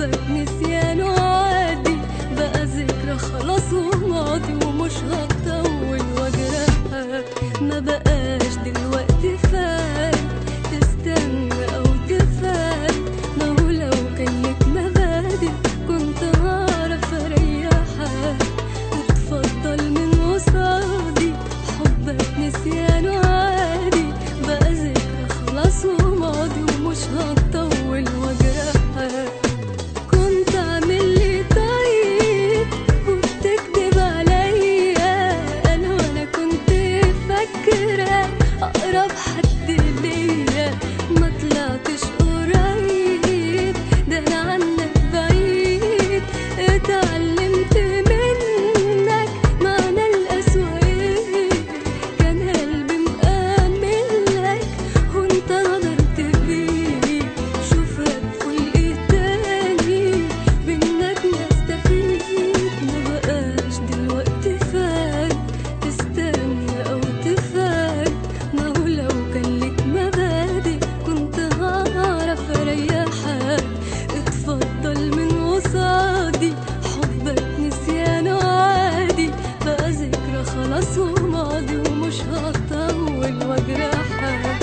حبك نسيان عادي بقى ذكرى خلاص وماضي ومش هتطول واجرحك ما بقاش دلوقتي فات تستنى او تفات ما هو لو كان لك مبادئ كنت هعرف اريحك اتفضل من قصادي حبك نسيان عادي بقى ذكرى خلاص وماضي ومش هتطول واجرحك كنت عامل لي طيب وبتكدب عليا انا وانا كنت فاكره اقرب حد ليا ما طلعتش قريب ده انا عنك بعيد اتعلمت منك معنى القسوة ايه كان قلبي مآمن لك وانت غدرت بيه شوفك فوق ايه تاني منك نستفيد ما بقاش دلوقتي فات تستنى او تفات ما هو لو كان لك مبادئ كنت هعرف اريحك اتفضل من قصادي حبك نسيان عادي بقى ذكرى خلاص وماضي ومش هطول واجرحك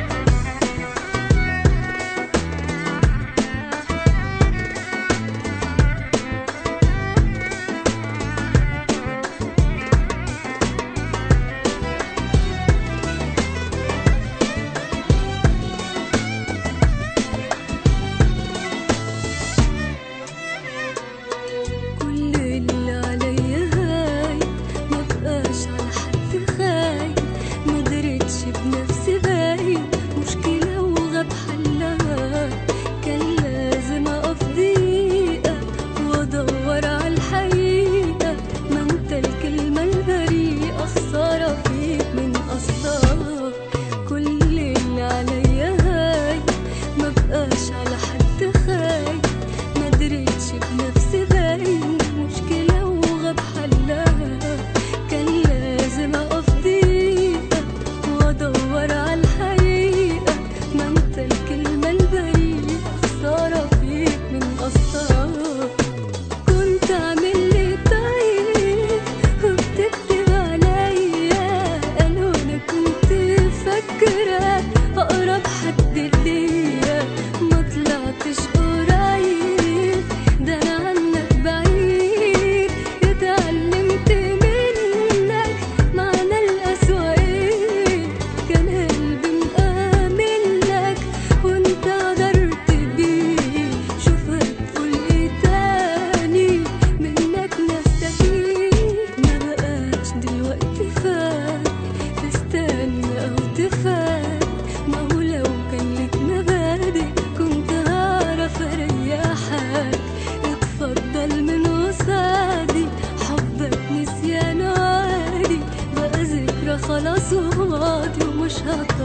كل اللي عليا هاي ما بقاش على حد خايف ما دريتش بنفسي باين مشكلة وغاب حلها كان لازم اقف دقيقة وادور على الحقيقة ما انت الكلمة البريئة خسارة فيك من اصلها كل اللي عليا هاي ما بقاش على حد خايف ما دريتش بنفسي باين مشكلة وغاب حلها كان لازم اقف دقيقة وادور على الحقيقة ما انت الكلمة البريئة خسارة فيك من قصها كنت عامل لي طيب وبتكتب عليا انا وانا كنت فاكرة اقرب حد ليا ما طلعتش قريب ده انا عنك بعيد اتعلمت منك معنى القسوة ايه كان قلبي مآمن لك وانت غدرت بيه شوفك فوق ايه تاني منك نستفيد ما بقاش دلوقتي فات تستنى او تفات ما هو لو كان لك مبادئ كنت هعرف اريحك اتفضل من قصادي حبك نسيان عادي بقى ذكرى خلاص وماضي ومش هطول